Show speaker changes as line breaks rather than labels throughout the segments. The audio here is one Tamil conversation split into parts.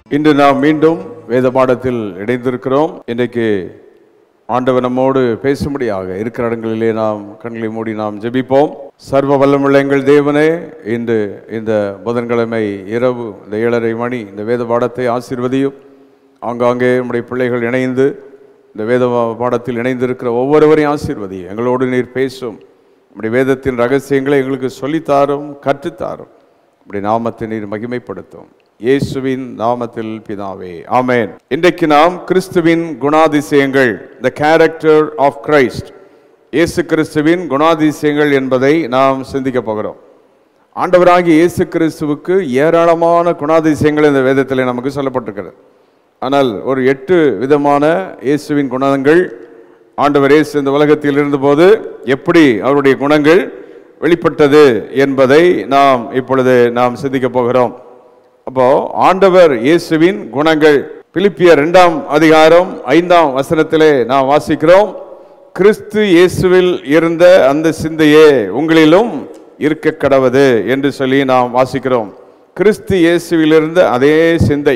இன்று நாம் மீண்டும் வேத பாடத்தில் இணைந்திருக்கிறோம் இன்றைக்கு ஆண்டவர் நம்மோடு பேசும்படியாக இருக்கிற இடங்களிலே நாம் கண்களை மூடி நாம் ஜெபிப்போம் சர்வ வல்லமுள்ள எங்கள் தேவனே இன்று இந்த புதன்கிழமை இரவு இந்த ஏழரை மணி இந்த வேத பாடத்தை ஆசீர்வதியும் ஆங்காங்கே நம்முடைய பிள்ளைகள் இணைந்து இந்த வேத பாடத்தில் இணைந்திருக்கிற ஒவ்வொருவரையும் ஆசீர்வதி எங்களோடு நீர் பேசும் நம்முடைய வேதத்தின் ரகசியங்களை எங்களுக்கு சொல்லித்தாரும் கற்றுத்தாரும் அப்படி நாமத்தை நீர் மகிமைப்படுத்தும் இயேசுவின் நாமத்தில் பிதாவே ஆமென் இன்றைக்கு நாம் கிறிஸ்துவின் குணாதிசயங்கள் த கேரக்டர் ஆஃப் கிரைஸ்ட் இயேசு கிறிஸ்துவின் குணாதிசயங்கள் என்பதை நாம் சிந்திக்க போகிறோம் ஆண்டவராகிய இயேசு கிறிஸ்துவுக்கு ஏராளமான குணாதிசயங்கள் இந்த வேதத்தில் நமக்கு சொல்லப்பட்டிருக்கிறது ஆனால் ஒரு எட்டு விதமான இயேசுவின் குணங்கள் ஆண்டவர் இயேசு இந்த உலகத்தில் இருந்தபோது எப்படி அவருடைய குணங்கள் வெளிப்பட்டது என்பதை நாம் இப்பொழுது நாம் சிந்திக்க போகிறோம் அப்போ ஆண்டவர் இயேசுவின் குணங்கள் பிலிப்பியர் இரண்டாம் அதிகாரம் ஐந்தாம் வசனத்திலே நாம் வாசிக்கிறோம் கிறிஸ்து இயேசுவில் இருந்த அந்த சிந்தையே உங்களிலும் இருக்க கடவது என்று சொல்லி நாம் வாசிக்கிறோம் கிறிஸ்து இயேசுவில் இருந்த அதே சிந்தை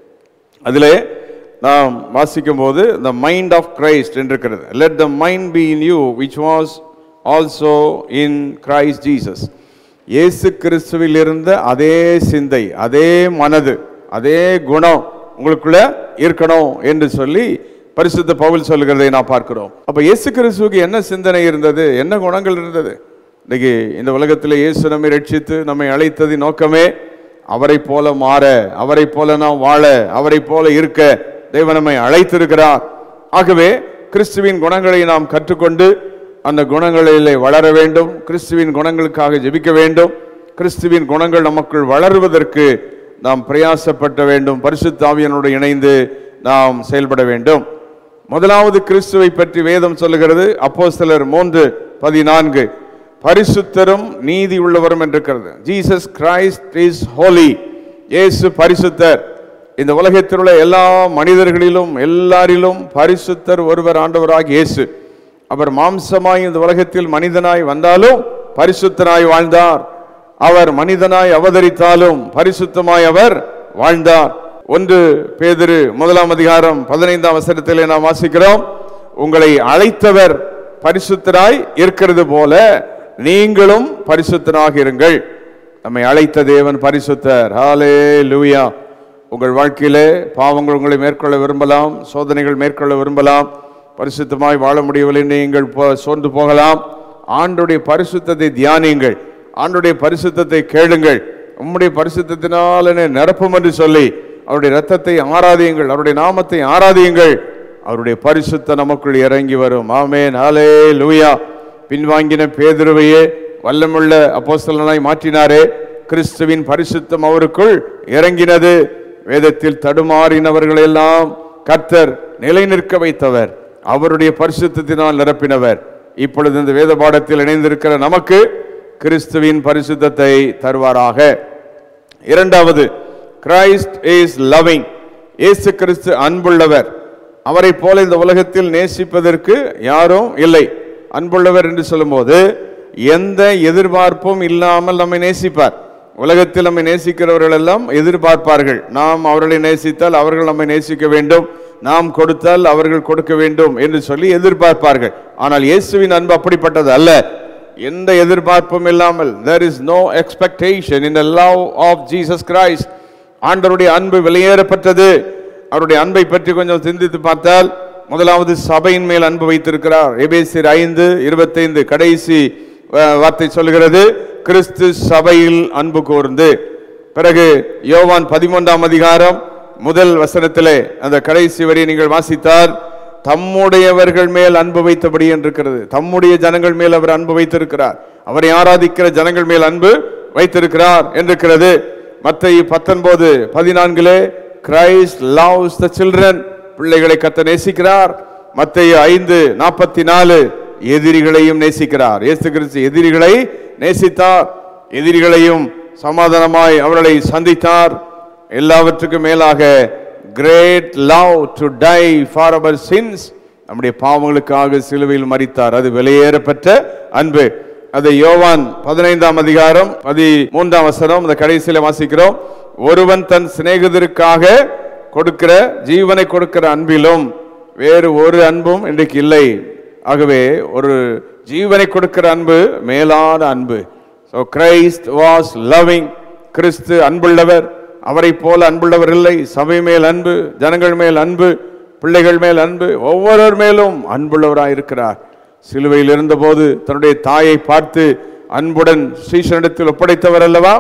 அதிலே நாம் வாசிக்கும் போது த மைண்ட் ஆஃப் கிரைஸ்ட் என்று இருக்கிறது let the mind be in you which was also in Christ Jesus இயேசு கிறிஸ்துவில் இருந்த அதே சிந்தை அதே மனது அதே குணம் உங்களுக்குள்ள இருக்கணும் என்று சொல்லி பரிசுத்த பவுல் சொல்லுகிறதை நான் பார்க்கிறோம் அப்ப இயேசு கிறிஸ்துவுக்கு என்ன சிந்தனை இருந்தது என்ன குணங்கள் இருந்தது இன்னைக்கு இந்த உலகத்தில் இயேசு நம்மை ரட்சித்து நம்மை அழைத்ததின் நோக்கமே அவரை போல மாற அவரை போல நாம் வாழ அவரை போல இருக்க தேவன் நம்மை அழைத்திருக்கிறார் ஆகவே கிறிஸ்துவின் குணங்களை நாம் கற்றுக்கொண்டு அந்த குணங்களிலே வளர வேண்டும் கிறிஸ்துவின் குணங்களுக்காக ஜெபிக்க வேண்டும் கிறிஸ்துவின் குணங்கள் நமக்குள் வளருவதற்கு நாம் பிரயாசப்பட வேண்டும் பரிசுத்தாவியனோடு இணைந்து நாம் செயல்பட வேண்டும் முதலாவது கிறிஸ்துவை பற்றி வேதம் சொல்லுகிறது அப்போஸ்தலர் மூன்று பதினான்கு பரிசுத்தரும் நீதி உள்ளவரும் என்றிருக்கிறது ஜீசஸ் கிரைஸ்ட் இஸ் ஹோலி இயேசு பரிசுத்தர் இந்த உலகத்தில் உள்ள எல்லா மனிதர்களிலும் எல்லாரிலும் பரிசுத்தர் ஒருவர் ஆண்டவராக இயேசு அவர் மாம்சமாய் இந்த உலகத்தில் மனிதனாய் வந்தாலும் பரிசுத்தனாய் வாழ்ந்தார் அவர் மனிதனாய் அவதரித்தாலும் பரிசுத்தமாய் அவர் வாழ்ந்தார் ஒன்று பேதிரு முதலாம் அதிகாரம் பதினைந்தாம் வசனத்திலே நாம் வாசிக்கிறோம் உங்களை அழைத்தவர் பரிசுத்தராய் இருக்கிறது போல நீங்களும் பரிசுத்தராக இருங்கள் நம்மை அழைத்த தேவன் பரிசுத்தர் ஹாலே லூயா உங்கள் வாழ்க்கையிலே பாவங்கள் உங்களை மேற்கொள்ள விரும்பலாம் சோதனைகள் மேற்கொள்ள விரும்பலாம் பரிசுத்தமாய் வாழ முடியவில்லை நீங்கள் போ- சோர்ந்து போகலாம் ஆண்டுடைய பரிசுத்தத்தை தியானியுங்கள் ஆண்டுடைய பரிசுத்தத்தை கேளுங்கள் உம்முடைய பரிசுத்தத்தினால் என்னை நிரப்பும் என்று சொல்லி அவருடைய இரத்தத்தை ஆராதியுங்கள் அவருடைய நாமத்தை ஆராதியுங்கள் அவருடைய பரிசுத்த நமக்குள் இறங்கி வரும் ஆமேன் ஹாலே லூயா பின்வாங்கின பேதுருவையே வல்லமுள்ள அப்போஸ்தலனாய் மாற்றினாரே கிறிஸ்துவின் பரிசுத்தம் அவருக்குள் இறங்கினது வேதத்தில் தடுமாறினவர்களெல்லாம் கர்த்தர் நிலைநிற்க வைத்தவர் அவருடைய பரிசுத்தத்தினால் நிரப்பினவர் இப்பொழுது இந்த வேத பாடத்தில் இணைந்திருக்கிற நமக்கு கிறிஸ்துவின் பரிசுத்தத்தை தருவாராக இரண்டாவது கிரைஸ்ட் இஸ் லவ்விங் இயேசு கிறிஸ்து அன்புள்ளவர் அவரை போல இந்த உலகத்தில் நேசிப்பதற்கு யாரும் இல்லை அன்புள்ளவர் என்று சொல்லும்போது எந்த எதிர்பார்ப்பும் இல்லாமல் நம்மை நேசிப்பார் உலகத்தில் நம்மை நேசிக்கிறவர்கள் எல்லாம் எதிர்பார்ப்பார்கள் நாம் அவர்களை நேசித்தால் அவர்கள் நம்மை நேசிக்க வேண்டும் நாம் கொடுத்தால் அவர்கள் கொடுக்க வேண்டும் என்று சொல்லி எதிர்பார்ப்பார்கள் ஆனால் இயேசுவின் அன்பு அப்படிப்பட்டது அல்ல எந்த எதிர்பார்ப்பும் இல்லாமல் there is no expectation in the love of Jesus Christ ஆண்டவருடைய அன்பு வெளியேறப்பட்டது அவருடைய அன்பை பற்றி கொஞ்சம் சிந்தித்து பார்த்தால் முதலாவது சபையின் மேல் அன்பு வைத்திருக்கிறார் எபேசியர் ஐந்து இருபத்தைந்து கடைசி அஹ், வார்த்தை சொல்கிறது கிறிஸ்து சபையில் அன்பு கூர்ந்து பிறகு யோவான் பதிமூன்றாம் அதிகாரம் முதல் வசனத்திலே அந்த கடைசி வரி நீங்கள் வாசித்தால் தம்முடையவர்கள் மேல் அன்பு வைத்தபடி என்றிருக்கிறது தம்முடைய ஜனங்கள் மேல் அவர் அன்பு வைத்திருக்கிறார் அவரை ஆராதிக்கிற ஜனங்கள் மேல் அன்பு வைத்திருக்கிறார் என்றிருக்கிறது மத்திய பத்தொன்பது பதினான்கிலே கிரைஸ்ட் லவ்ஸ் த சில்ட்ரன் பிள்ளைகளை கத்த நேசிக்கிறார் மத்திய ஐந்து நாற்பத்தி நாலு எதிரிகளையும் நேசிக்கிறார் இயேசு கிறிஸ்து எதிரிகளை நேசித்தார் எதிரிகளையும் சமாதானமாய் அவர்களை சந்தித்தார் எல்லாவற்றுக்கும் மேலாக great love to die for அவர் சின்ஸ் நம்முடைய பாவங்களுக்காக சிலுவையில் மரித்தார் அது வெளியேறப்பட்ட அன்பு அது யோவான் பதினைந்தாம் அதிகாரம் பதிமூன்றாம் வசனம் அந்த கடைசியில வாசிக்கிறோம் ஒருவன் தன் சிநேகிதருக்காக கொடுக்கிற ஜீவனை கொடுக்கிற அன்பிலும் வேறு ஒரு அன்பும் இன்றைக்கு இல்லை ஆகவே ஒரு ஜீவனை கொடுக்கிற அன்பு மேலான அன்பு ஸோ கிரைஸ்ட் வாஸ் லவ்விங் கிறிஸ்து அன்புள்ளவர் அவரை போல அன்புள்ளவர் இல்லை சபை மேல் அன்பு ஜனங்கள் மேல் அன்பு பிள்ளைகள் மேல் அன்பு ஒவ்வொருவர் மேலும் அன்புள்ளவராய் இருக்கிறார் சிலுவையில் இருந்தபோது தன்னுடைய தாயை பார்த்து அன்புடன் ஸ்ரீசனிடத்தில் ஒப்படைத்தவர் அல்லவா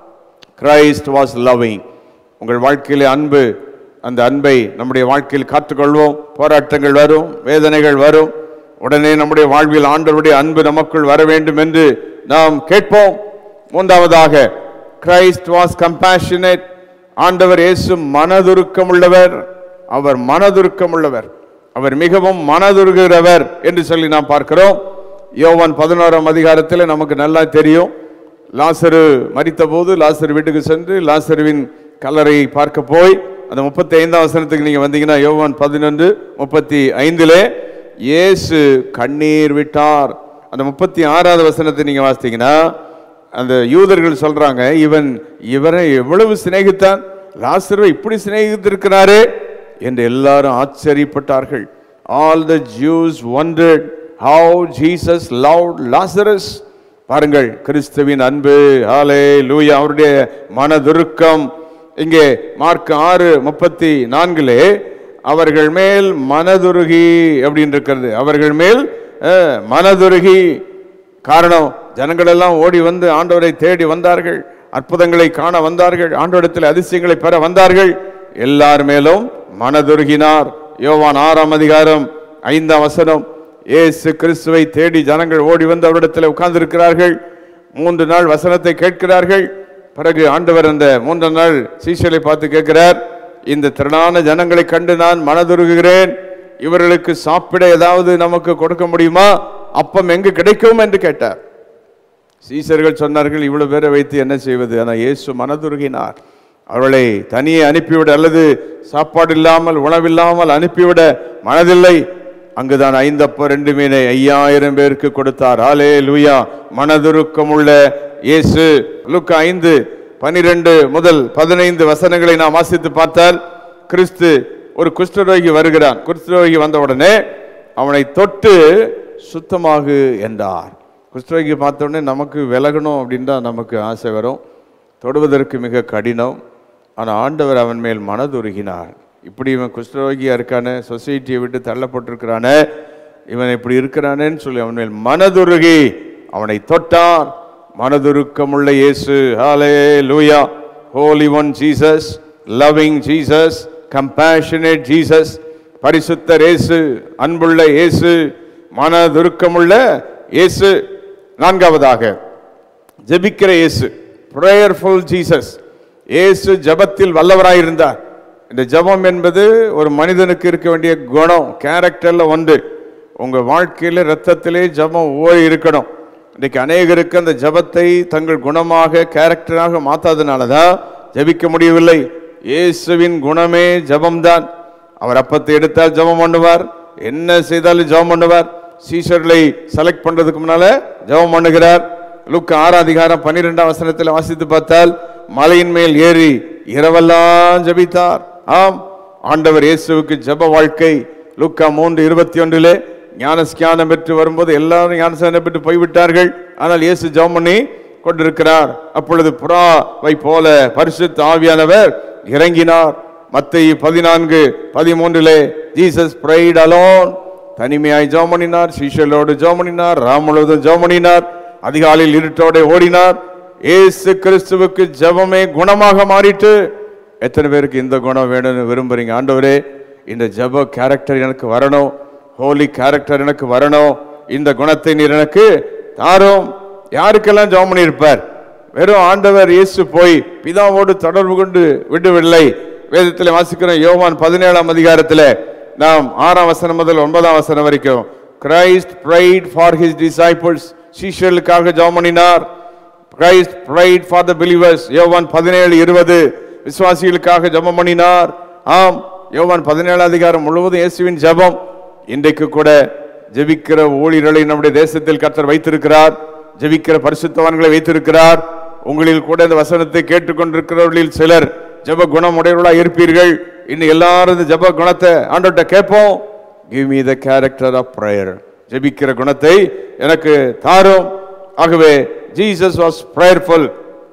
கிரைஸ்ட் வாஸ் லவ்விங் உங்கள் வாழ்க்கையிலே அன்பு அந்த அன்பை நம்முடைய வாழ்க்கையில் காத்துக்கொள்வோம் போராட்டங்கள் வரும் வேதனைகள் வரும் உடனே நம்முடைய வாழ்வில் ஆண்டவருடைய அன்பு நமக்குள் வர வேண்டும் என்று நாம் கேட்போம் மூன்றாவதாக கிரைஸ்ட் வாஸ் கம்பேஷனேட் ஆண்டவர் இயேசு மனதுருக்கம் உள்ளவர் அவர் மனதுருக்கம் உள்ளவர் அவர் மிகவும் மனதுருகிறவர் என்று சொல்லி நாம் பார்க்கிறோம் யோவான் பதினோராம் அதிகாரத்தில் நமக்கு நல்லா தெரியும் லாசரு மரித்தபோது லாசரு வீட்டுக்கு சென்று லாசருவின் கல்லறையை பார்க்க போய் அந்த முப்பத்தி ஐந்தாம் வசனத்துக்கு நீங்க வந்தீங்கன்னா யோவான் பதினொன்று முப்பத்தி ஐந்திலே இயேசு கண்ணீர் விட்டார் அந்த முப்பத்தி ஆறாவது வசனத்தை நீங்க வாசித்தீங்கன்னா அந்த யூதர்கள் சொல்றாங்க இவன் இவரை எவ்வளவு சிநேகித்தான் லாசருவை இப்படி சிநேகித்திருக்கிறாரே என்று எல்லாரும் ஆச்சரியப்பட்டார்கள் all the Jews wondered how Jesus loved Lazarus பாருங்கள் கிறிஸ்துவின் அன்பு ஆலே லூயா அவருடைய மனதுருக்கம் இங்கே மார்க் ஆறு முப்பத்தி நான்கிலே அவர்கள் மேல் மனதுருகி அப்படின்னு இருக்கிறது அவர்கள் மேல் அஹ், மனதுருகி காரணம் ஜனங்கள் எல்லாம் ஓடி வந்து ஆண்டவரை தேடி வந்தார்கள் அற்புதங்களை காண வந்தார்கள் ஆண்டவரிடத்தில் அதிசயங்களை பெற வந்தார்கள் எல்லார் மேலும் மனதுருகினார் யோவான் ஆறாம் அதிகாரம் ஐந்தாம் வசனம் இயேசு கிறிஸ்துவை தேடி ஜனங்கள் ஓடி வந்து அவரிடத்தில் உட்கார்ந்திருக்கிறார்கள் மூன்று நாள் வசனத்தை கேட்கிறார்கள் பிறகு ஆண்டவர் அந்த மூன்று நாள் சீசலை பார்த்து கேட்கிறார் இந்த திரளான ஜனங்களை கண்டு நான் மனதுருகுகிறேன் இவர்களுக்கு சாப்பிட ஏதாவது நமக்கு கொடுக்க முடியுமா அப்பம் எங்கு கிடைக்கும் என்று கேட்டார் சீசர்கள் சொன்னார்கள் இவ்வளவு பேரை வைத்து என்ன செய்வது ஆனால் இயேசு மனதுருகினார் அவளை தனியே அனுப்பிவிட அல்லது சாப்பாடு இல்லாமல் உணவில்லாமல் அனுப்பிவிட மனதில்லை அங்குதான் ஐந்தப்போ ரெண்டு மீனை ஐயாயிரம் பேருக்கு கொடுத்தார் ஆலே லூயா மனதுருக்கமுள்ள இயேசு லுக்கா ஐந்து பனிரெண்டு முதல் பதினைந்து வசனங்களை நாம் வாசித்து பார்த்தால் கிறிஸ்து ஒரு குஷ்டரோகி வருகிறான் குஷ்டரோகி வந்த உடனே அவனை தொட்டு சுத்தமாகு என்றார் குஷ்டரோகி பார்த்த உடனே நமக்கு விலகணும் அப்படின்னு தான் நமக்கு ஆசை வரும் தொடுவதற்கு மிக கடினம் ஆனால் ஆண்டவர் அவன் மேல் மனதுருகினார் இப்படி இவன் குஷ்டரோகியா இருக்கானே சொசைட்டியை விட்டு தள்ளப்பட்டிருக்கிறானே இவன் இப்படி இருக்கிறானேன்னு சொல்லி அவன் மேல் மனதுருகி அவனை தொட்டார் மனதுருக்கமுள்ள இயேசு hallelujah holy one Jesus loving Jesus compassionate Jesus பரிசுத்தர் இயேசு அன்புள்ள இயேசு மனதுருக்கமுள்ள இயேசு நான்காவதாக ஜெபிக்கிற இயேசு ப்ரேயர்ஃபுல் ஜீசஸ் இயேசு ஜெபத்தில் வல்லவராயிருந்தார் இந்த ஜெபம் என்பது ஒரு மனிதனுக்கு இருக்க வேண்டிய குணம் கேரக்டர்ல ஒன்று உங்க வாழ்க்கையில ரத்தத்திலே ஜெபம் ஓடி இருக்கணும் இன்னைக்கு அநேகருக்கு அந்த ஜெபத்தை தங்கள் குணமாக கேரக்டராக மாத்தாதனால தான் ஜெபிக்க முடியவில்லை இயேசுவின் குணமே ஜெபம்தான் அவர் அப்பத்தை எடுத்தால் ஜெபம் பண்ணுவார் என்ன செய்தாலும் ஜெபம் பண்ணுவார் சீஷர்களை செலக்ட் பண்றதுக்கு முன்னால ஜெபம் பண்ணுகிறார் லுக் ஆறாம் அதிகாரம் பன்னிரெண்டாம் வசனத்தில் வாசித்து பார்த்தால் மலையின் மேல் ஏறி இரவெல்லாம் ஜெபித்தார் ஆம் ஆண்டவர் இயேசுவுக்கு ஜெப வாழ்க்கை லுக்கா மூன்று இருபத்தி ஒன்றிலே ஞானஸ்ஞானம் பெற்று வரும்போது எல்லாரும் ஞானஸ்நானம் பெற்று போய்விட்டார்கள் ஆனால் இயேசு ஜெபம் பண்ணி கொண்டிருக்கிறார் அப்பொழுது புறாவை போல பரிசுத்த ஆவியானவர் இறங்கினார் மத்தேயு பதினான்கு பதிமூன்றிலே ஜீசஸ் பிரைட் அலோன் தனிமையாய் ஜெபம் பண்ணினார் சீஷலோடு ஜெபம் பண்ணினார் ராம் முழுவதும் ஜெபம் பண்ணினார் அதிகாலையில் இருட்டோட ஓடினார் இயேசு கிறிஸ்துவுக்கு ஜெபமே குணமாக மாறிட்டு எத்தனை பேருக்கு இந்த குணம் வேணும்னு விரும்புறீங்க ஆண்டவரே இந்த ஜெப கேரக்டர் எனக்கு வரணும் ஹோலி கேரக்டர் எனக்கு வரணும் இந்த குணத்தை நீர் எனக்கு தாரும் யாருக்கெல்லாம் ஜெபம் பண்ணியிருப்பார் வெறும் ஆண்டவர் இயேசு போய் பிதாவோடு தொடர்பு கொண்டு விடவில்லை வேதத்தில் வாசிக்கிறோம் யோவான் பதினேழாம் அதிகாரத்தில் நாம் ஆறாம் வசனம் முதல் ஒன்பதாம் வசனம் வரைக்கும் Christ prayed for his disciples சீஷர்களுக்காக ஜெபம் பண்ணினார் Christ prayed for the believers யோவான் பதினேழு இருபது விசுவாசிகளுக்காக ஜெபம் பண்ணினார் ஆம் யோவான் பதினேழு அதிகாரம் முழுவதும் இயேசுவின் ஜெபம் இன்றைக்கு கூட ஜெபிக்கிற ஊழியர்களை நம்முடைய தேசத்தில் கர்த்தர் வைத்திருக்கிறார் ஜெபிக்கிற பரிசுத்தவான்களை வைத்திருக்கிறார் உங்களில் கூட இந்த வசனத்தை கேட்டுக்கொண்டிருக்கிறவர்களில் சிலர் ஜெப குணமுடையவர்களாக இருப்பீர்கள் இன்னும் எல்லாரும் இந்த ஜப குணத்தை ஆண்டவர்கிட்ட கேட்போம் give me the character of prayer ஜெபிக்கிற குணத்தை எனக்கு தாரும் ஆகவே ஜீசஸ் வாஸ் ப்ரேயர்ஃபுல்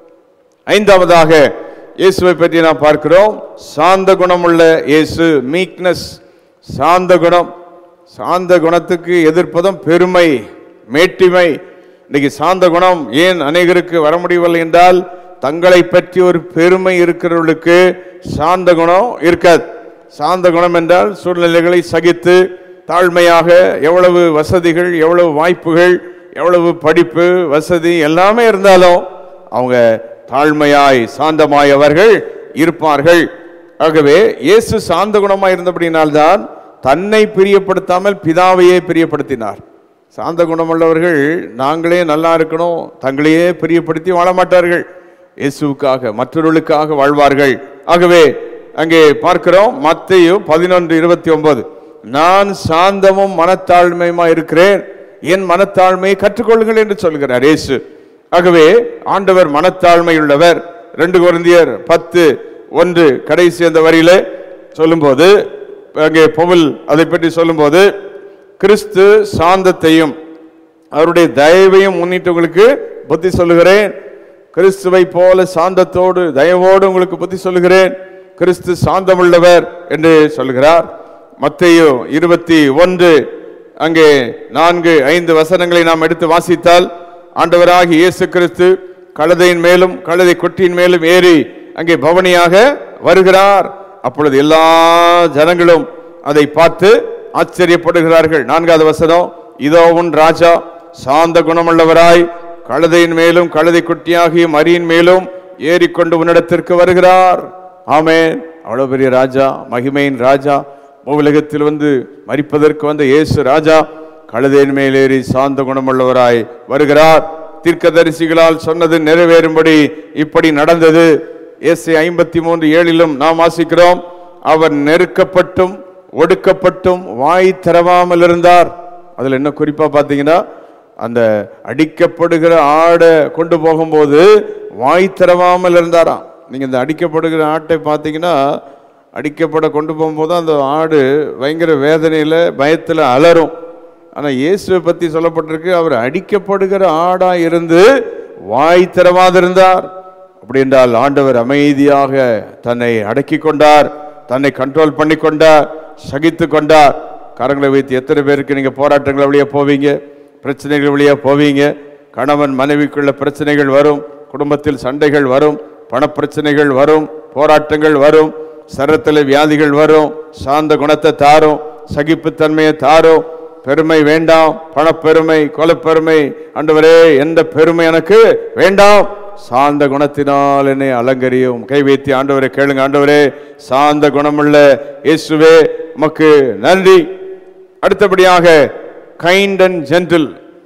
ஐந்தாவதாக இயேசுவை பற்றி நாம் பார்க்கிறோம் சாந்த குணமுள்ள இயேசு மீக்னஸ் சாந்த குணம் சாந்த குணத்துக்கு எதிர்ப்பதும் பெருமை மேட்டிமை இன்னைக்கு சாந்த குணம் ஏன் அநேகருக்கு வர முடியவில்லை என்றால் தங்களை பற்றி ஒரு பெருமை இருக்கிறவர்களுக்கு சாந்த குணம் இருக்காது சாந்த குணம் என்றால் சூழ்நிலைகளை சகித்து தாழ்மையாக எவ்வளவு வசதிகள் எவ்வளவு வாய்ப்புகள் எவ்வளவு படிப்பு வசதி எல்லாமே இருந்தாலும் அவங்க தாழ்மையாய் சாந்தமாய் அவர்கள் இருப்பார்கள் ஆகவே இயேசு சாந்த குணமாய் இருந்தபடினால்தான் தன்னை பிரியப்படுத்தாமல் பிதாவையே பிரியப்படுத்தினார் சாந்த குணமுள்ளவர்கள் நாங்களே நல்லா இருக்கணும் தங்களையே பிரியப்படுத்தி வாழ மாட்டார்கள் இயேசுவுக்காக மற்றவர்களுக்காக வாழ்வார்கள் ஆகவே அங்கே பார்க்கிறோம் மத்தேயு பதினொன்று இருபத்தி ஒன்பது நான் சாந்தமும் மனத்தாழ்மையுமா இருக்கிறேன் என் மனத்தாழ்மையை கற்றுக்கொள்ளுங்கள் என்று சொல்கிறார் இயேசு ஆகவே ஆண்டவர் மனத்தாழ்மை உள்ளவர் ரெண்டு குருந்தியர் பத்து ஒன்று கடைசி அந்த வரியிலே சொல்லும்போது அங்கே பவுல் அதை பற்றி சொல்லும்போது கிறிஸ்து சாந்தத்தையும் அவருடைய தயவையும் முன்னிட்டு உங்களுக்கு புத்தி சொல்லுகிறேன் கிறிஸ்துவை போல சாந்தத்தோடு தயவோடு உங்களுக்கு புத்தி சொல்லுகிறேன் கிறிஸ்து சாந்தமுள்ளவர் என்று சொல்கிறார் மத்தேயு இருபத்தி ஒன்று அங்கே நான்கு ஐந்து வசனங்களை நாம் எடுத்து வாசித்தால் ஆண்டவராகிய இயேசு கிறிஸ்து கழுதையின் மேலும் கழுதை கொட்டியின் மேலும் ஏறி அங்கே பவனியாக வருகிறார் அப்பொழுது எல்லா ஜனங்களும் அதை பார்த்து ஆச்சரியப்படுகிறார்கள் நான்காவது வசனம் இதோ உன் ராஜா சாந்த குணமுள்ளவராய் கழுதையின் மேலும் கழுதை குட்டியாகிய மரியின் மேலும் ஏறிக்கொண்டு உன்னிடத்திற்கு வருகிறார் ஆமென் அவ்வளவு பெரிய ராஜா மகிமையின் ராஜா உலகத்தில் வந்து மரிப்பதற்கு வந்த இயேசு ராஜா கழுதையின் மேலேறி சாந்த குணமுள்ளவராய் வருகிறார் தீர்க்கதரிசிகளால் சொன்னது நிறைவேறும்படி இப்படி நடந்தது இயேசு ஐம்பத்தி மூன்று ஏழிலும் நாம் வாசிக்கிறோம் அவர் நெருக்கப்பட்டும் ஒடுக்கப்பட்டும் வாய் திறவாமல் இருந்தார் அதுல என்ன குறிப்பா பார்த்தீங்கன்னா அந்த அடிக்கப்படுகிற ஆடை கொண்டு போகும்போது வாய் திறவாமல் இருந்தாராம் நீங்க இந்த அடிக்கப்படுகிற ஆட்டை பார்த்தீங்கன்னா அடிக்கப்பட கொண்டு போகும்போது அந்த ஆடு பயங்கர வேதனையில பயத்துல அலறும் ஆனா இயேசுவை பத்தி சொல்லப்பட்டிருக்கு அவர் அடிக்கப்படுகிற ஆடா இருந்து வாய் திறவாதிருந்தார் அப்படி என்றால் ஆண்டவர் அமைதியாக தன்னை அடக்கி கொண்டார் தன்னை கண்ட்ரோல் பண்ணி கொண்டார் சகித்து கொண்டார் கரங்களை வைத்து எத்தனை பேருக்கு நீங்க போராட்டங்கள் வழியா போவீங்க பிரச்சனைகள் வழியா போவீங்க கணவன் மனைவிக்குள்ள பிரச்சனைகள் வரும் குடும்பத்தில் சண்டைகள் வரும் பணப்பிரச்சனைகள் வரும் போராட்டங்கள் வரும் சரத்தில் வியாதிகள் வரும் சாந்த குணத்தை தாரும் சகிப்புத்தன்மையை தாரும் பெருமை வேண்டாம் பணப்பெருமை கொலப்பெருமை ஆண்டவரே எந்த பெருமை எனக்கு வேண்டாம் சாந்த குணத்தினால் என்னை அலங்கரியும் கை வைத்து ஆண்டவரை கேளுங்க ஆண்டவரே சாந்த குணமுள்ள இயேசுவே உமக்கு நன்றி அடுத்தபடியாக கைண்ட் அண்ட் ஜென்டில்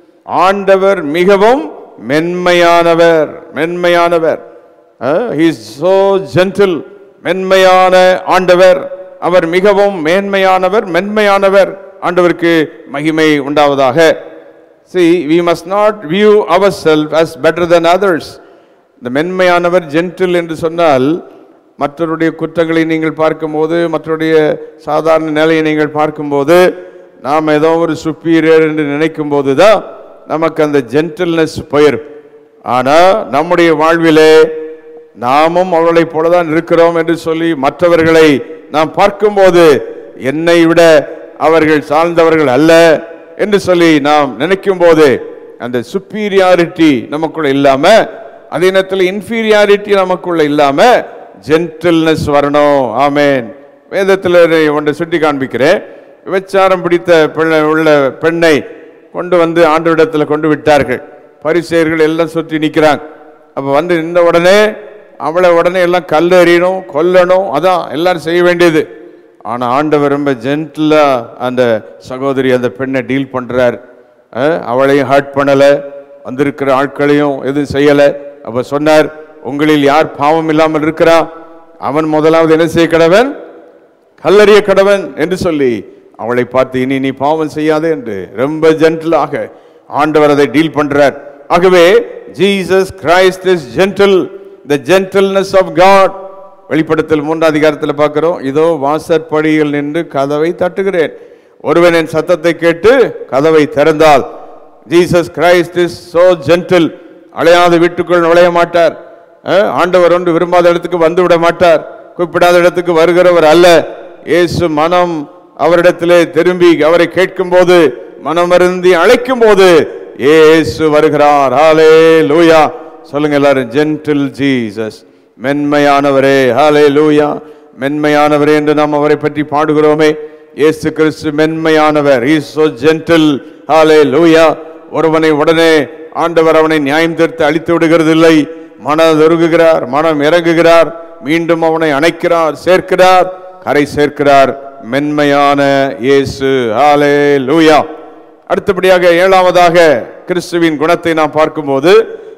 ஆண்டவர் மிகவும் மென்மையானவர் மென்மையானவர் ஹீஸ் சோ ஜென்டில் மென்மையான ஆண்டவர் அவர் மிகவும் மேன்மையானவர் மென்மையானவர் ஆண்டவருக்கு மகிமை உண்டாவதாக see we must not view ourselves as better than others இந்த மென்மையானவர் ஜென்டில் என்று சொன்னால் மற்றவருடைய குற்றங்களை நீங்கள் பார்க்கும்போது மற்றவருடைய சாதாரண நிலையை நீங்கள் பார்க்கும்போது நாம் ஏதோ ஒரு சுப்பீரியர் என்று நினைக்கும் போது தான் நமக்கு அந்த ஜென்டில்னஸ் போயிரும் ஆனால் நம்முடைய வாழ்விலே நாமும் அவர்களைப் போலதான் இருக்கிறோம் என்று சொல்லி மற்றவர்களை நாம் பார்க்கும்போது என்னை விட அவர்கள் சார்ந்தவர்கள் அல்ல என்று சொல்லி நாம் நினைக்கும் போது அந்த சுப்பீரியாரிட்டி நமக்குள்ள இல்லாம அதே நேரத்தில் இன்ஃபீரியாரிட்டி நமக்குள்ள இல்லாம ஜென்டில்னஸ் வரணும் ஆமேன் வேதத்தில் ஒன்றை சுட்டி காண்பிக்கிறேன் விபச்சாரம் பிடித்த பெண்ணை உள்ள பெண்ணை கொண்டு வந்து ஆண்டவரிடத்தில் கொண்டு விட்டார்கள் பரிசெயர்கள் எல்லாம் சுற்றி நிற்கிறாங்க அப்போ வந்து நின்ற உடனே அவளை உடனே எல்லாம் கல் எறியணும் கொல்லணும் அதான் எல்லாரும் செய்ய வேண்டியது ஆனால் ஆண்டவர் ரொம்ப ஜென்டிலாக அந்த சகோதரி அந்த பெண்ணை டீல் பண்ணுறார் அவளையும் ஹர்ட் பண்ணலை வந்திருக்கிற ஆட்களையும் எதுவும் செய்யலை அப்போ சொன்னார் உங்களில் யார் பாவம் இல்லாமல் இருக்கிறா அவன் முதலாவது என்ன செய்ய கடவன் கல்லறிய கடவன் என்று சொல்லி அவளை பார்த்து இனி நீ பாவம் செய்யாதே என்று ரொம்ப ஜென்டிலாக ஆண்டவர் அதை டீல் பண்றார் ஆகவே Jesus Christ is gentle the gentleness of God வெளிப்படுத்தல் மூன்றாம் அதிகாரத்தில் பார்க்கிறோம் இதோ வாசற்படியில் நின்று கதவை தட்டுகிறேன் ஒருவன் என் சத்தத்தை கேட்டு கதவை திறந்தால் Jesus Christ is so gentle அலையாத வீட்டுக்குள் நுழைய மாட்டார் அஹ், ஆண்டவர் ஒன்று விரும்பாத இடத்துக்கு வந்து விட மாட்டார் குறிப்பிடாத இடத்துக்கு வருகிறவர் அல்ல இயேசு மனம் அவரிடத்திலே திரும்பி அவரை கேட்கும்போது மனமருந்தி அழைக்கும் போது இயேசு வருகிறார் ஹாலே லூயா சொல்லுங்க எல்லாரும் ஜென்டில் ஜீசஸ் மென்மையானவரே ஹாலே லூயா மென்மையானவரே என்று நாம் அவரை பற்றி பாடுகிறோமே இயேசு கிறிஸ்து மென்மையானவர் is so gentle hallelujah ஒருவனை உடனே ஆண்டவர் அவனை நியாயம் தீர்த்து அழித்து விடுகிறதில்லை மனதொருகுகிறார் மனம் இறங்குகிறார் மீண்டும் அவனை அணைக்கிறார் சேர்க்கிறார் கரை சேர்க்கிறார் மென்மையான இயேசு ஹாலே லூயா அடுத்தபடியாக ஏழாவதாக கிறிஸ்துவின் குணத்தை நாம் பார்க்கும்போது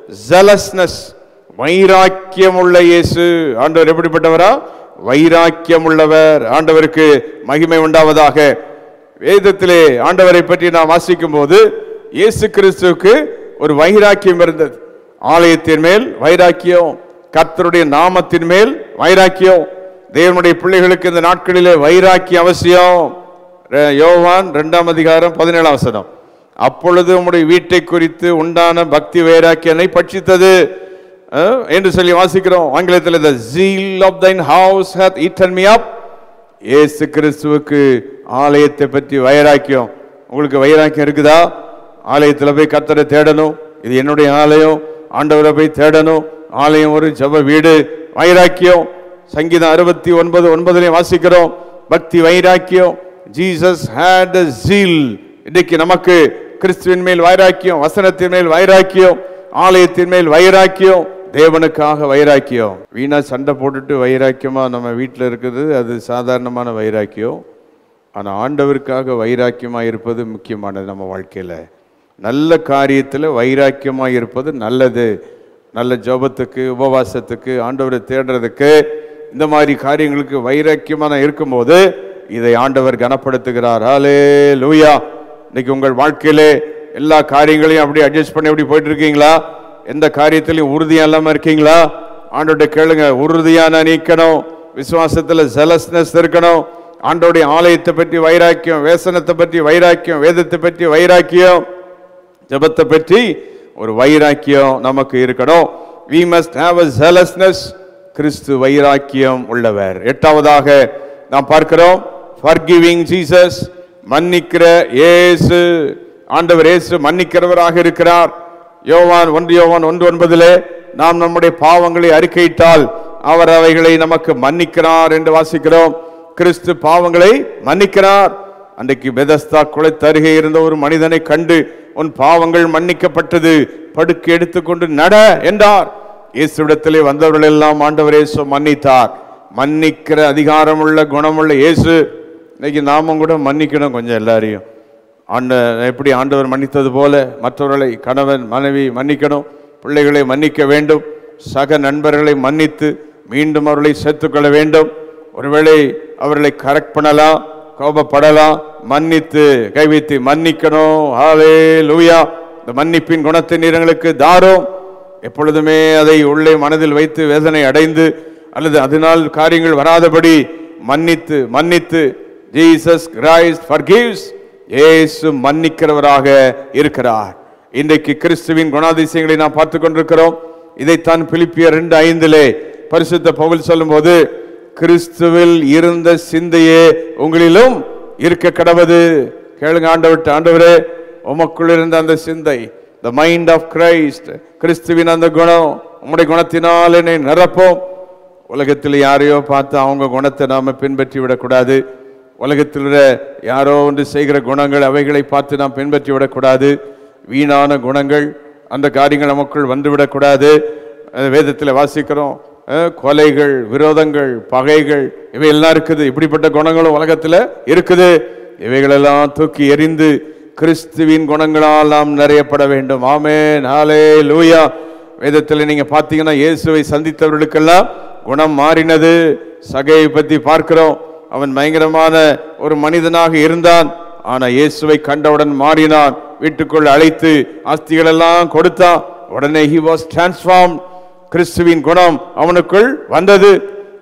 ஜலஸ்னஸ் வைராக்கியம் உள்ள இயேசு ஆண்டவர் எப்படிப்பட்டவரா வைராக்கியம் உள்ளவர் ஆண்டவருக்கு மகிமை உண்டாவதாக வேதத்திலே ஆண்டவரை பற்றி நாம் வாசிக்கும் போது இயேசு கிறிஸ்துவுக்கு ஒரு வைராக்கியம் இருந்தது ஆலயத்தின் மேல் வைராக்கியம் கர்த்தருடைய நாமத்தின் மேல் வைராக்கியம் தேவனுடைய பிள்ளைகளுக்கு இந்த நாட்களிலே வைராக்கியம் அவசியம் ரெ- யோவான் இரண்டாம் அதிகாரம் பதினேழாம் வசனம் அப்பொழுது உம்முடைய வீட்டை குறித்து உண்டான பக்தி வைராக்கியனை பட்சித்தது அஹ், என்று சொல்லி வாசிக்கிறோம் ஆங்கிலத்தில் the zeal of thine house hath eaten me up இயேசு கிறிஸ்துவுக்கு ஆலயத்தை பற்றி வைராக்கியம் உங்களுக்கு வைராக்கியம் இருக்குதா ஆலயத்தில் போய் கத்தரை தேடணும் இது என்னுடைய ஆலயம் ஆண்டவரை போய் தேடணும் ஆலயம் ஒரு ஜெப வீடு வைராக்கியம் சங்கீதம் அறுபத்தி ஒன்பது ஒன்பதுலையும் வாசிக்கிறோம் பக்தி வைராக்கியம் ஜீசஸ் had a zeal இன்னைக்கு நமக்கு கிறிஸ்துவின் மேல் வைராக்கியம் வசனத்தின் மேல் வைராக்கியம் ஆலயத்தின் மேல் வைராக்கியம் தேவனுக்காக வைராக்கியம் வீணா சண்டை போட்டுட்டு வைராக்கியமா நம்ம வீட்டில் இருக்குது அது சாதாரணமான வைராக்கியம் ஆனா ஆண்டவருக்காக வைராக்கியமா இருப்பது முக்கியமானது நம்ம வாழ்க்கையில நல்ல காரியத்தில் வைராக்கியமா இருப்பது நல்லது நல்ல ஜெபத்துக்கு உபவாசத்துக்கு ஆண்டவரை தேடுறதுக்கு இந்த மாதிரி காரியங்களுக்கு வைராக்கியமா நான் இருக்கும்போது இதை ஆண்டவர் கனப்படுத்துகிறார் ஹாலே லூயா இன்னைக்கு உங்கள் வாழ்க்கையிலே எல்லா காரியங்களையும் அப்படி அட்ஜஸ்ட் பண்ணி அப்படி போயிட்டு இருக்கீங்களா எந்த காரியத்திலையும் உறுதியா இல்லாம இருக்கீங்களா ஆண்டோட கேளுங்க உறுதியான நீக்கணும் விசுவாசத்துல ஜெலஸ்னஸ் இருக்கணும் ஆண்டோடைய ஆலயத்தை பற்றி வைராக்கியம் வேசனத்தை பற்றி வைராக்கியம் வேதத்தை பற்றி வைராக்கியம் ஜெபத்தை பற்றி ஒரு வைராக்கியம் நமக்கு இருக்கணும் we must have a zealousness கிறிஸ்து வைராக்கியம் உள்ளவர் எட்டாவதாக நாம் பார்க்கிறோம் forgiving jesus மன்னிக்கிற இயேசு ஆண்டவர் இயேசு மன்னிக்கிறவராக இருக்கிறார் யோவான் ஒன்று யோவான் ஒன்று ஒன்பதிலே நாம் நம்முடைய பாவங்களை அறிக்கையிட்டால் அவர் அவைகளை நமக்கு மன்னிக்கிறார் என்று வாசிக்கிறோம் கிறிஸ்து பாவங்களை மன்னிக்கிறார் அன்றைக்கு பெதஸ்தா குளத்தருகே இருந்த ஒரு மனிதனை கண்டு உன் பாவங்கள் மன்னிக்கப்பட்டது படுக்கை எடுத்துக்கொண்டு நட என்றார் இயேசுவிடத்திலே வந்தவர்கள் எல்லாம் ஆண்டவர் இயேசு மன்னித்தார் மன்னிக்கிற அதிகாரமுள்ள குணமுள்ள இயேசு இன்னைக்கு நாமும் கூட மன்னிக்கணும் கொஞ்சம் எல்லாரையும் ஆண்ட எப்படி ஆண்டவர் மன்னித்தது போல மற்றவர்களை கணவன் மனைவி மன்னிக்கணும் பிள்ளைகளை மன்னிக்க வேண்டும் சக நண்பர்களை மன்னித்து மீண்டும் அவர்களை சேர்த்துக்கொள்ள வேண்டும் ஒருவேளை அவர்களை கரெக்ட் பண்ணலாம் கோபப்படலாம் மன்னித்து கைவித்து மன்னிக்கணும் ஹாலே லூயா இந்த மன்னிப்பின் குணத்தை நீரங்களுக்கு தாரும் எப்பொழுதுமே அதை உள்ளே மனதில் வைத்து வேதனை அடைந்து அல்லது அதனால் காரியங்கள் வராதபடி மன்னித்து மன்னித்து ஜீசஸ் கிரைஸ்ட் forgives இயேசு மன்னிக்கிறவராக இருக்கிறார் இன்றைக்கு கிறிஸ்துவின் குணாதிசயங்களை நாம் பார்த்து கொண்டிருக்கிறோம் இதைத்தான் பிலிப்பியர் ரெண்டு ஐந்திலே பரிசுத்த பவுல் சொல்லும்போது கிறிஸ்துவில் இருந்த சிந்தையே உங்களிலும் இருக்க கடவது கேளுங்க ஆண்டவர்ட்ட ஆண்டவரே உமக்குள் இருந்த அந்த சிந்தை the மைண்ட் ஆஃப் கிரைஸ்ட் கிறிஸ்துவின் அந்த குணம் உம்முடைய குணத்தினால் என்னை நிரப்போம் உலகத்தில் யாரையோ பார்த்து அவங்க குணத்தை நாம பின்பற்றி விடக்கூடாது உலகத்தில் உள்ள யாரோ ஒன்று செய்கிற குணங்கள் அவைகளை பார்த்து நாம் பின்பற்றி விடக்கூடாது வீணான குணங்கள் அந்த காரியங்கள் நமக்குள் வந்துவிடக்கூடாது அஹ் வேதத்தில் வாசிக்கிறோம் அஹ் கொலைகள் விரோதங்கள் பகைகள் இவை எல்லாம் இருக்குது இப்படிப்பட்ட குணங்களும் உலகத்தில் இருக்குது இவைகளெல்லாம் தூக்கி எறிந்து கிறிஸ்துவின் குணங்களால் நாம் நிறையப்பட வேண்டும் ஆமென் ஹாலே லூயா வேதத்தில் நீங்க பார்த்தீங்கன்னா இயேசுவை சந்தித்தவர்களுக்கெல்லாம் குணம் மாறினது சகையை பத்தி பார்க்கிறோம் அவன் பயங்கரமான ஒரு மனிதனாக இருந்தான் ஆனா இயேசுவை கண்டவுடன் மாறினான் வீட்டுக்குள் அழைத்து ஆஸ்திகள் எல்லாம் கொடுத்தான் உடனே he was transformed கிறிஸ்துவின் குணம் அவனுக்குள் வந்தது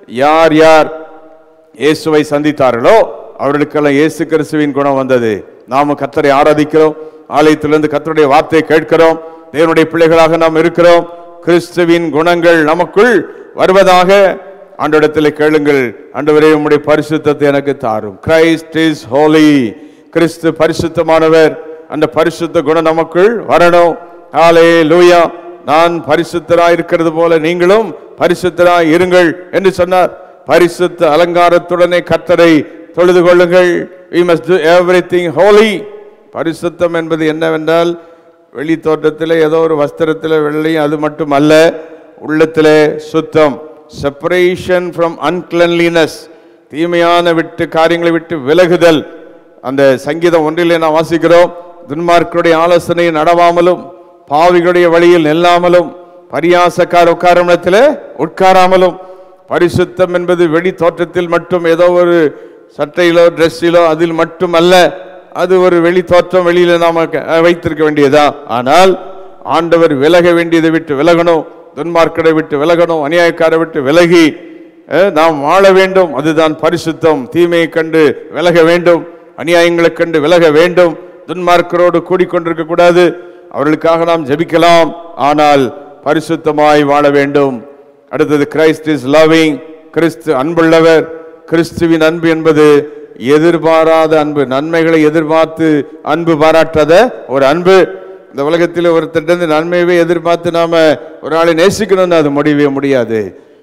யார் யார் இயேசுவை சந்தித்தார்களோ அவர்களுக்கெல்லாம் இயேசு கிறிஸ்துவின் குணம் வந்தது நாம கத்தரை ஆராதிக்கிறோம் ஆலயத்திலிருந்து கத்தருடைய வார்த்தையை கேட்கிறோம் தேவனுடைய பிள்ளைகளாக நாம் இருக்கிறோம் கிறிஸ்துவின் குணங்கள் நமக்குள் வருவதாக ஆண்டவரிடத்தில் கேளுங்கள் ஆண்டவரே உம்முடைய பரிசுத்தத்தை எனக்கு தாரும் கிரைஸ்ட் இஸ் ஹோலி கிறிஸ்து பரிசுத்தமானவர் அந்த பரிசுத்த குணம் நமக்குள் வரணும் ஹாலே லூயா நான் பரிசுத்தராய் இருக்கிறது போல நீங்களும் பரிசுத்தராய் இருங்கள் என்று சொன்னார் பரிசுத்த அலங்காரத்துடனே கத்தரை தொழுது கொள்ளுங்கள் we must do everything holy பரிசுத்தம் என்பது என்னவென்றால் வெளி தோற்றத்தில் ஏதோ ஒரு வஸ்திரத்தில் வெள்ளையும் அது மட்டும் அல்ல உள்ளத்திலே சுத்தம் செப்பரேஷன் ஃப்ரம் அன்கிளன்லினஸ் தீமையான விட்டு காரியங்களை விட்டு விலகுதல் அந்த சங்கீதம் ஒன்றிலே நாம் வாசிக்கிறோம் துன்மார்க்கருடைய ஆலோசனையை நடவாமலும் பாவிகளுடைய வழியில் நில்லாமலும் பரியாசக்கார உட்காரும் இடத்திலே உட்காராமலும் பரிசுத்தம் என்பது வெளி தோற்றத்தில் மட்டும் ஏதோ ஒரு சட்டையிலோ ட்ரெஸ்ஸிலோ அதில் மட்டும் அல்ல அது ஒரு வெளி தோற்றம் வெளியில நாம க- வைத்திருக்க வேண்டியதா ஆனால் ஆண்டவர் விலக வேண்டியதை விட்டு விலகணும் துன்மார்க்கரை விட்டு விலகணும் அநியாயக்காரை விட்டு விலகி அஹ், நாம் வாழ வேண்டும் அதுதான் பரிசுத்தம் தீமையை கண்டு விலக வேண்டும் அநியாயங்களைக் கண்டு விலக வேண்டும் துன்மார்க்கரோடு கூடிக்கொண்டிருக்க கூடாது அவர்களுக்காக நாம் ஜெபிக்கலாம் ஆனால் பரிசுத்தமாய் வாழ வேண்டும் அடுத்தது கிரைஸ்ட் இஸ் லவ்விங் கிறிஸ்து அன்புள்ளவர் கிறிஸ்துவின் அன்பு என்பது எதிர்பாராத அன்பு நன்மைகளை எதிர்பார்த்து அன்பு பாராட்டாத ஒரு அன்பு இந்த உலகத்தில் ஒருத்தர் நன்மையவே எதிர்பார்த்து நாம ஒரு ஆளை நேசிக்கணும்னு அது முடியவே முடியாது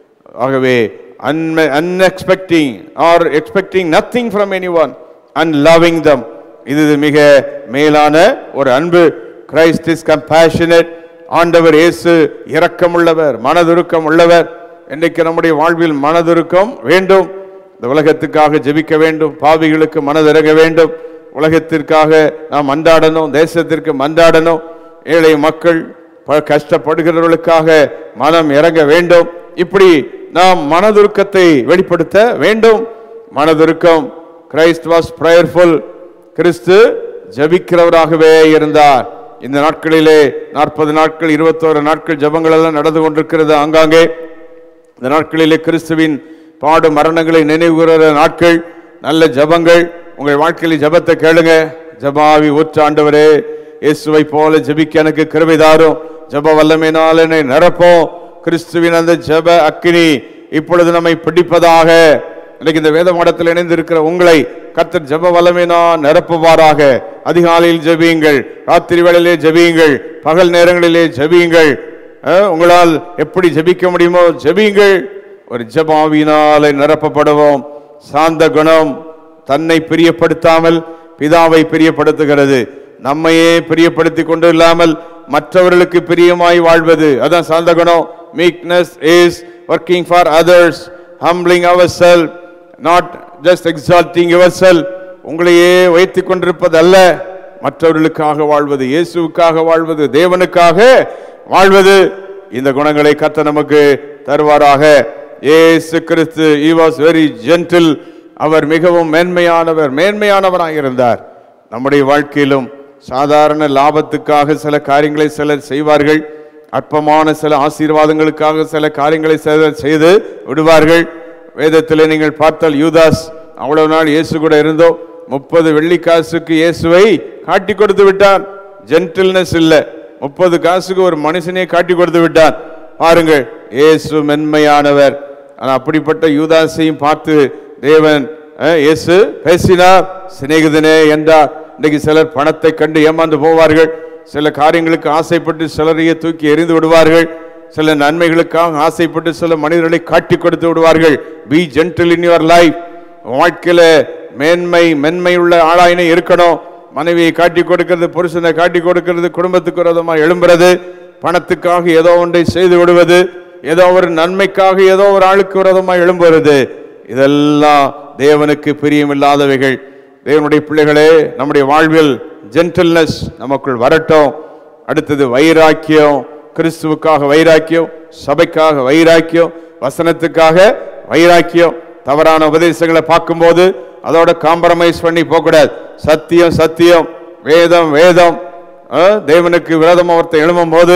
ஆகவே அன்மை unexpecting or expecting nothing from any one and loving them இது மிக மேலான ஒரு அன்பு கிரைஸ்ட் இஸ் கம்பேஷனட் ஆண்டவர் இயேசு இரக்கமுள்ளவர் மனதுருக்கம் உள்ளவர் இன்றைக்கு நம்முடைய வாழ்வில் மனதுருக்கம் வேண்டும் இந்த உலகத்துக்காக ஜெபிக்க வேண்டும் பாவிகளுக்கு மனதிறங்க வேண்டும் உலகத்திற்காக நாம் மன்றாடணும் தேசத்திற்கு மன்றாடணும் ஏழை மக்கள் ப- கஷ்டப்படுகிறவர்களுக்காக மனம் இறங்க வேண்டும் இப்படி நாம் மனதுருக்கத்தை வெளிப்படுத்த வேண்டும் மனதுருக்கம் கிரைஸ்ட் வாஸ் பிரேயர்ஃபுல் கிறிஸ்து ஜெபிக்கிறவராகவே இருந்தார் இந்த நாட்களிலே நாற்பது நாட்கள் இருபத்தோரு நாட்கள் ஜெபங்கள் எல்லாம் நடந்து கொண்டிருக்கிறது ஆங்காங்கே இந்த நாட்களிலே கிறிஸ்துவின் பாடு மரணங்களை நினைவுகிற நாட்கள் நல்ல ஜெபங்கள் உங்கள் வாழ்க்கையில் ஜெபத்தை கேளுங்க ஜெபாவி ஊற்ற ஆண்டவரே இயேசுவை போல ஜெபிக்க எனக்கு கிருபை தாரும் ஜெப வல்லமையினால் என்னை நிரப்போம் கிறிஸ்துவின் அந்த ஜெப அக்கினி இப்பொழுது நம்மை பிடிப்பதாக இன்னைக்கு இந்த வேத மடத்தில் இணைந்திருக்கிற உங்களை கர்த்தர் ஜெப வல்லமையினா நிரப்புவாராக அதிகாலையில் ஜெபியுங்கள் ராத்திரி வேளையிலே ஜெபியுங்கள் பகல் நேரங்களிலே ஜெபியுங்கள் அஹ், உங்களால் எப்படி ஜெபிக்க முடியுமோ ஜெபியுங்கள் ஒரு ஜெபாவினாலே நிரப்பப்படுவோம் சாந்த குணம் தன்னை பிரியப்படுத்தாமல் பிதாவை பிரியப்படுத்துகிறது நம்மையே பிரியப்படுத்திக் கொண்டு இல்லாமல் மற்றவர்களுக்கு பிரியமாய் வாழ்வது அதான் சாந்த குணம் meekness is working for others humbling our self not just exalting your self உங்களையே வைத்துக் கொண்டிருப்பது அல்ல மற்றவர்களுக்காக வாழ்வது இயேசுவுக்காக வாழ்வது தேவனுக்காக வாழ்வது இந்த குணங்களை கத்த நமக்கு தருவாராக இயேசு கிறிஸ்து he was வெரி gentle அவர் மிகவும் மேன்மையானவர் மேன்மையானவராக இருந்தார் நம்முடைய வாழ்க்கையிலும் சாதாரண லாபத்துக்காக சில காரியங்களை சிலர் செய்வார்கள் அற்பமான சில ஆசீர்வாதங்களுக்காக சில காரியங்களை சிலர் செய்து விடுவார்கள் வேதத்தில் நீங்கள் பார்த்தால் யூதாஸ் அவ்வளவு நாள் இயேசு கூட இருந்தோ முப்பது வெள்ளிக்காசுக்கு இயேசுவை காட்டி கொடுத்து விட்டான் ஜென்டில்னஸ் இல்லை முப்பது காசுக்கு ஒரு மனுஷனே காட்டி கொடுத்து விட்டான் பாருங்கள் இயேசு மென்மையானவர் ஆனா அப்படிப்பட்ட யூதாசையும் பார்த்து தேவன் அஹ், இயேசு பேசினார் சிநேகிதனே என்றார் இன்னைக்கு சிலர் பணத்தை கண்டு ஏமாந்து போவார்கள் சில காரியங்களுக்கு ஆசைப்பட்டு சிலரையே தூக்கி எறிந்து விடுவார்கள் சில நன்மைகளுக்காக ஆசைப்பட்டு சில மனிதர்களை காட்டி கொடுத்து விடுவார்கள் be gentle in your life வாழ்க்கையில மேன்மை மென்மை உள்ள ஆளாயினே இருக்கணும் மனைவியை காட்டி கொடுக்கிறது புருஷனை காட்டி கொடுக்கிறது குடும்பத்துக்கு விரோதமாக எழும்புறது பணத்துக்காக ஏதோ ஒன்றை செய்து விடுவது ஏதோ ஒரு நன்மைக்காக ஏதோ ஒரு ஆளுக்கு விரோதமாக எழும்புவது இதெல்லாம் தேவனுக்கு பிரியமில்லாதவைகள் தேவனுடைய பிள்ளைகளே நம்முடைய வாழ்வில் ஜென்டில்னஸ் நமக்குள் வரட்டும் அடுத்தது வைராக்கியம் கிறிஸ்துவுக்காக வைராக்கியம் சபைக்காக வைராக்கியம் வசனத்துக்காக வைராக்கியம் தவறான உபதேசங்களை பார்க்கும்போது அதோட காம்ப்ரமைஸ் பண்ணி போகக்கூடாது சத்தியம் சத்தியம் வேதம் வேதம் அஹ், தேவனுக்கு விரோதமா ஒருத்தன் எழும்பும் போது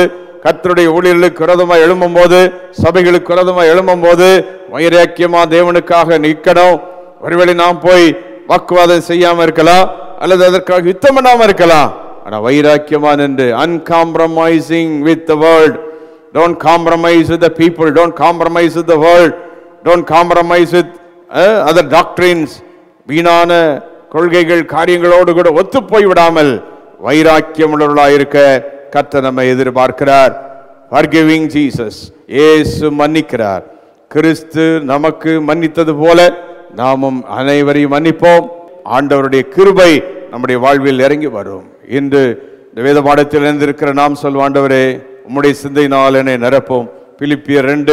கர்த்தருடைய ஊழியர்களுக்கு விரோதமாக எழும்பும் போது சபைகளுக்கு விரோதமாக எழும்பும் போது வைராக்கியமா தேவனுக்காக நிற்கணும் ஒருவேளை நாம் போய் வாக்குவாதம் செய்யாம இருக்கலாம் அல்லது அதற்காக யுத்தம் பண்ணாம இருக்கலாம் ஆனா வைராக்கியமா நின்று uncompromising with the world don't compromise with the people don't compromise with the world don't compromise with uh, other doctrines வீணான கொள்கைகள் காரியங்களோடு கூட ஒத்து போய் விடாமல் வைராக்கியம் உள்ளவர்களாயிருக்க கர்த்தர் நம்மை எதிர்பார்க்கிறார் forgiving ஜீசஸ் இயேசு மன்னிக்கிறார் கிறிஸ்து நமக்கு மன்னித்தது போல நாமும் அனைவரையும் மன்னிப்போம் ஆண்டவருடைய கிருபை நம்முடைய வாழ்வில் இறங்கி வரும் இன்று இந்த வேத பாடத்தில் இருந்திருக்கிற நாம் சொல்வோம் ஆண்டவரே உம்முடைய சிந்தையினால் என்னை நிரப்பும் பிலிப்பியர் ரெண்டு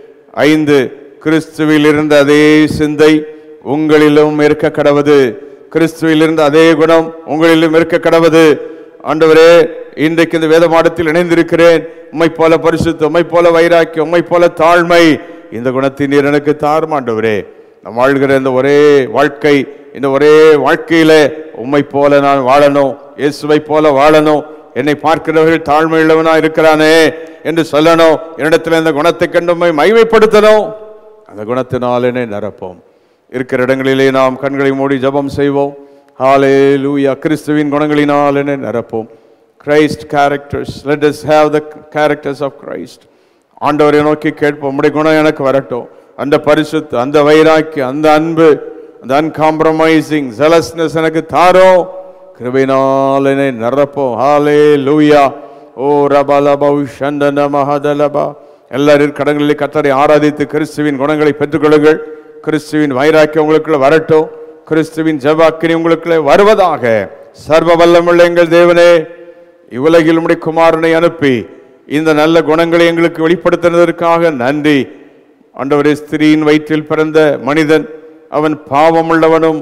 ஐந்து கிறிஸ்துவில் இருந்த அதே சிந்தை உங்களிலும் இருக்க கடவது கிறிஸ்துவில் இருந்த அதே குணம் உங்களிலும் இருக்க கடவது ஆண்டவரே இன்றைக்கு இந்த வேத மாடத்தில் இணைந்திருக்கிறேன் உம்மை போல பரிசுத்த உம்மை போல வைராக்கியம் உம்மை போல தாழ்மை இந்த குணத்தை நீர் எனக்கு தாரும் ஆண்டவரே நாம் வாழ்கிற இந்த ஒரே வாழ்க்கை இந்த ஒரே வாழ்க்கையில உம்மை போல நான் வாழணும் இயேசுவை போல வாழணும் என்னை பார்க்கிறவர்கள் தாழ்மை உள்ளவனா இருக்கிறானே என்று சொல்லணும் என்னிடத்தில் இந்த குணத்தை கண்டு உம்மை மகிமைப்படுத்தணும் அந்த குணத்தினால் என்னை நிரப்போம் இருக்கிற இடங்களிலே நாம் கண்களை மூடி ஜெபம் செய்வோம் ஹாலே லூயா கிறிஸ்துவின் குணங்களினால் என்னை நிரப்போம் Christ characters let us have the characters of Christ ஆண்டவரை நோக்கி கேட்போம் உம்முடைய குணம் எனக்கு வரட்டும் அந்த பரிசுத்து அந்த வைராக்கியம் அந்த அன்பு அந்த அன்காம்ப்ரமைசிங் ஜெலஸ்னஸ் எனக்கு தாரோ கிருபையினால் என்னை நிரப்போம் ஹாலே லூயா ஓ ரபலபா ஷண்டன மஹதலபா எல்லாரும் கடங்களிலே கத்தரை ஆராதித்து கிறிஸ்துவின் குணங்களை பெற்றுக்கொள்ளுங்கள் கிறிஸ்துவின் வைராக்கியம் உங்களுக்குள்ள வரட்டும் கிறிஸ்துவின் ஜெபாக்கினி உங்களுக்குள்ளே வருவதாக சர்வ வல்லமுள்ள எங்கள் தேவனே இவ்வுலகில் உம்முடைய குமாரனை அனுப்பி இந்த நல்ல குணங்களை எங்களுக்கு வெளிப்படுத்தினதற்காக நன்றி ஆண்டவரே ஸ்திரீயின் வயிற்றில் பிறந்த மனிதன் அவன் பாவமுள்ளவனும்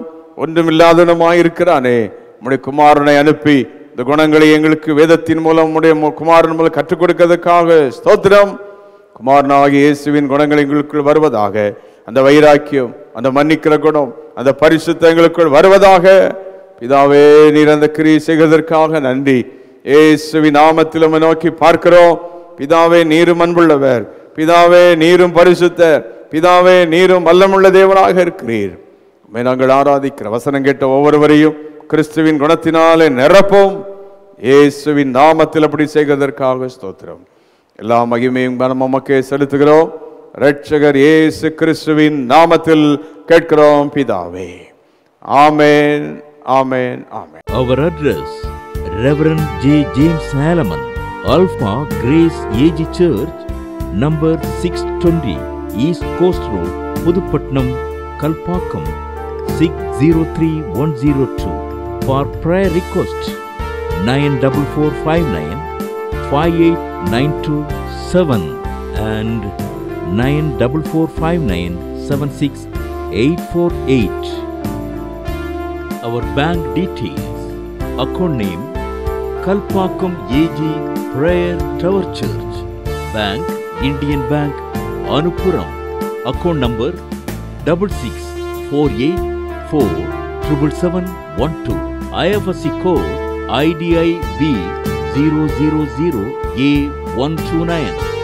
ஒன்றுமில்லாதவனுமாயிருக்கிறானே உம்முடைய குமாரனை அனுப்பி இந்த குணங்களை எங்களுக்கு வேதத்தின் மூலம் உம்முடைய மு- குமாரன் மூலம் கற்றுக் கொடுக்கிறதுக்காக ஸ்தோத்திரம் குமாரனாகிய இயேசுவின் குணங்கள் எங்களுக்குள் வருவதாக அந்த வைராக்கியம் அந்த மன்னிக்கிற குணம் அந்த பரிசுத்த எங்களுக்குள் வருவதாக பிதாவே நீர் அந்த கிரியை செய்வதற்காக நன்றி இயேசுவின் நாமத்தில் உம்மை நோக்கி பார்க்கிறோம் பிதாவே நீரும் அன்புள்ளவர் பிதாவே நீரும் பரிசுத்தர் பிதாவே நீரும் வல்லமுள்ள தேவனாக இருக்கிறீர் உம்மை நாங்கள் ஆராதிக்கிற வசனம் கேட்ட ஒவ்வொருவரையும் கிறிஸ்துவின் குணத்தினாலே நிரப்போம் இயேசுவின் நாமத்தில் அப்படி செய்வதற்காக ஸ்தோத்திரம் எல்லா மகிமையும் கனமும் உமக்கே செலுத்துகிறோம் இரட்சகர் இயேசு கிறிஸ்துவின் நாமத்தில் கேட்கிறோம் பிதாவே ஆமென் ஆமென் ஆமென்
Our address Reverend J. James Halaman, Alpha Grace AG Church, number 620, East Coast Road, Pudupatnam, Kalpakkam, 603102. For prayer request, 94459 58927 and 94459 76848. Our bank details. Account name Kalpakkam AG Prayer Tower Church. Bank Indian Bank Anupuram. Account number double six four eight four triple seven one two. IFSC code IDIB zero zero zero A one two nine.